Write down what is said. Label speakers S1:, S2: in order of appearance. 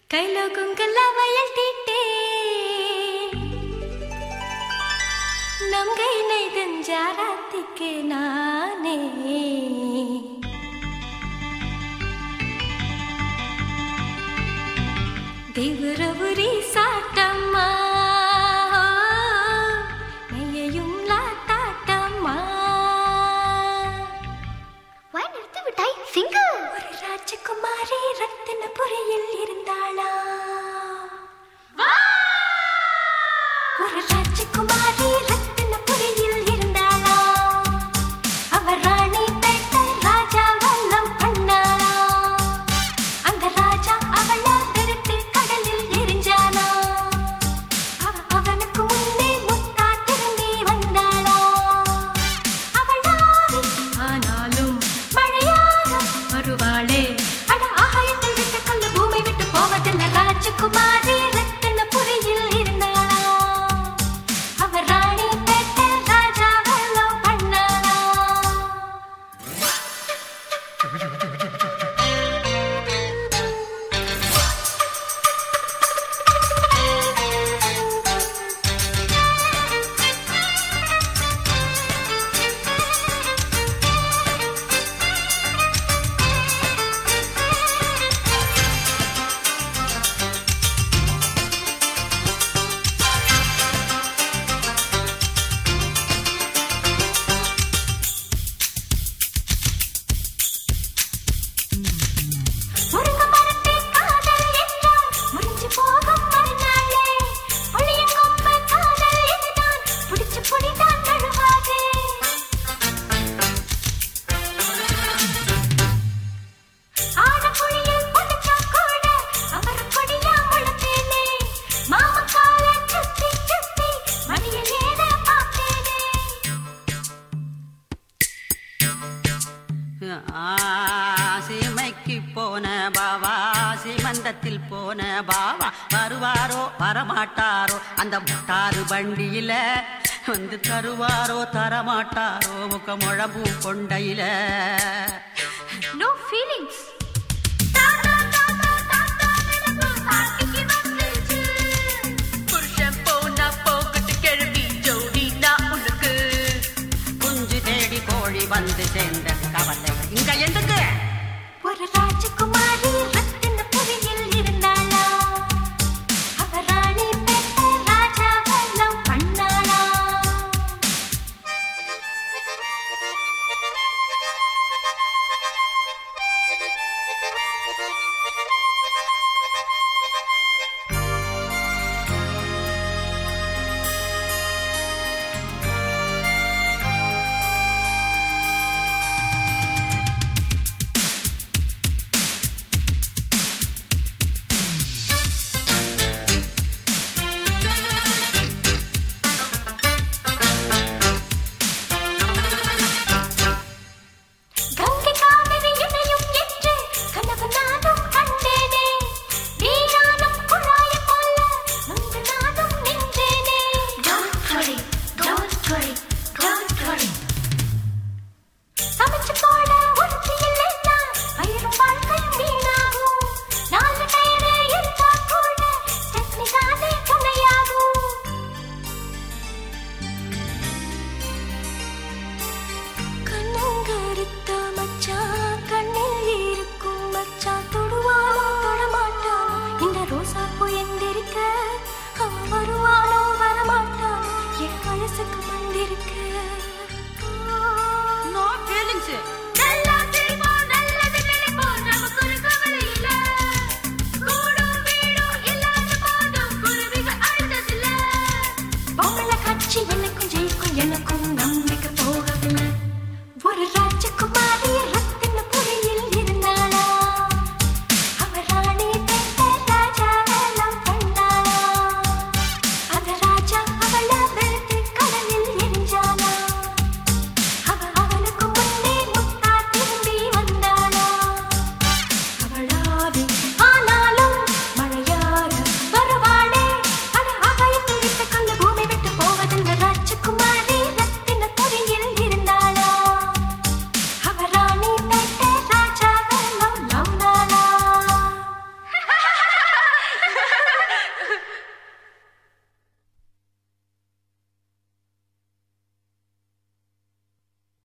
S1: கையில குங்கல்ல வயல் தீட்டே நங்கை நெய்தஞ்சாராத்திக்கு நானே ದೇವರವರಿ ಸಾಟಮ್ಮ നെയ്യയും ലാത്താട്ടമ്മ
S2: வாய் நிறுத்தி விட்டாய் சிங்கு
S1: ஒரு ராஜகுமாரி ரத்தினபுரியில் இருந்தாளா ஒரு ராஜகுமாரி ரத்தினபுரியில் இருந்தாளா அவர் ராணி பேட்டை ராஜா வல்லம் பண்ணாளா அந்த ராஜா அவளை வெறுத்து கடலில் எரிஞ்சானா அவ அவனுக்கு முன்னே முத்தா திரும்பி வந்தாளா அவள் ஆவி ஆனாலும் மழையாக வருவாளே அட ஆகாயத்தில் விட்டு கல்லு பூமி விட்டு போவதில்லை ராஜகுமாரி ரத்தின புரியில் இருந்தாளா அவர் ராணி பெற்ற ராஜா வெள்ளம் பண்ணாளா முருங்க மரத்தே காதல் என்றால் முறிஞ்சு போகும் மறுநாளே புளியங்கொம்பு காதல் இதுதான் பிடிச்சு புடிதான் நழுவாதே ஆடக்குழியில் பொடிச்சா கூட அவர் கொடியா முளைத்தேனே மாமக்கால சுத்தி சுத்தி மணியில் ஏற பார்த்தேனே
S3: சீமைக்கு போன பாவா சீமந்தத்தில் போன பாவா வருவாரோ வரமாட்டாரோ அந்த முட்டாறு வண்டியில வந்து தருவாரோ தரமாட்டாரோ முக்க முழம்பு கொண்டையில
S1: No feelings.
S4: புருஷன் போனா போகட்டு கிளம்பி ஜோடி நான் உனக்கு
S3: குஞ்சு தேடி கோழி வந்து சேர்ந்த கவலை இங்க எதுக்கு
S1: ஒரு ராஜகுமாரி